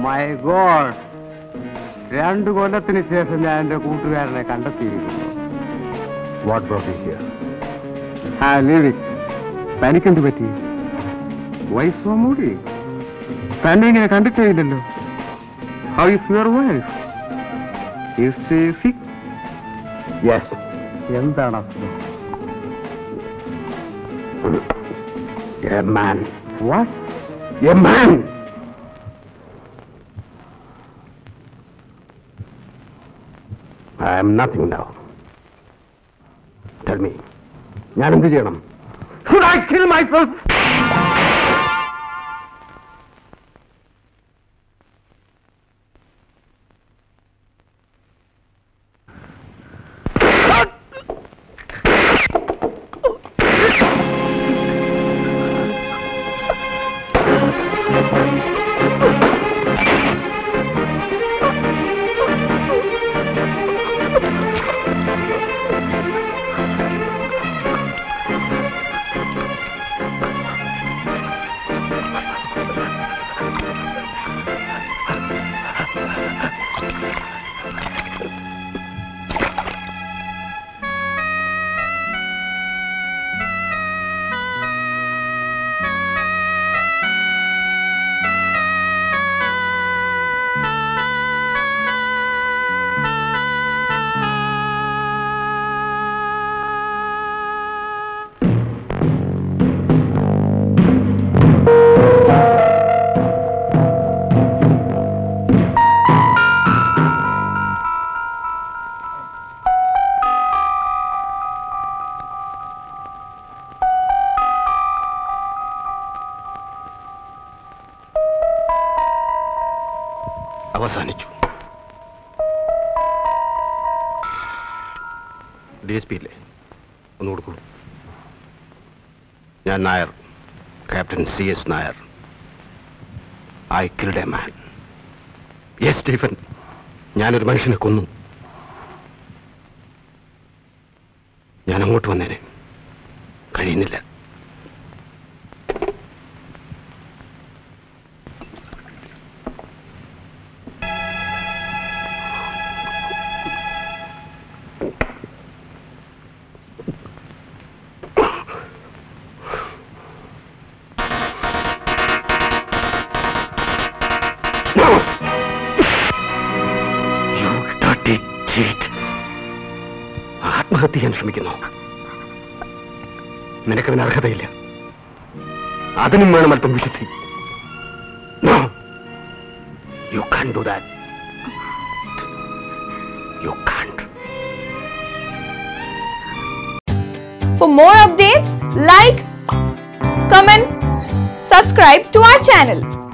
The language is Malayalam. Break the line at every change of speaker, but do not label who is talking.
മൈ ഗോഡ് രണ്ടു കൊല്ലത്തിന് ശേഷം ഞാൻ എന്റെ കൂട്ടുകാരനെ കണ്ടെത്തിയിരിക്കുന്നു
what brought you here
ah leave it തനിക്കെന്ത് പറ്റി വൈഫ് മൂടി തന്നെ ഇങ്ങനെ കണ്ടിട്ടേ ഇല്ലല്ലോ how is your wife is sick
yes
എന്താണ് അസുഖം
a man
what
a man I am nothing now tell me ഞാൻ എന്ത് ചെയ്യണം ഷുഡ് ഐ കിൽ മൈസെൽഫ് അവസാനിച്ചു ഡി എസ് പി ഇല്ലേ ഒന്ന് കൊടുക്കൂ ഞാൻ Nair captain C S Nair I killed a man yes Stephen ഞാനൊരു മനുഷ്യനെ കൊന്നു ഞാൻ അങ്ങോട്ട് വന്നേനെ കഴിയുന്നില്ല You dirty cheat. ആത്മഹത്യ ചെയ്യാൻ ശ്രമിക്കുന്നു നിനക്കതിന് അർഹതയില്ല അതിനും വേണം അല്പം വിശുദ്ധി No. You can't do that. You can't.
For more updates, like, comment, subscribe to our channel.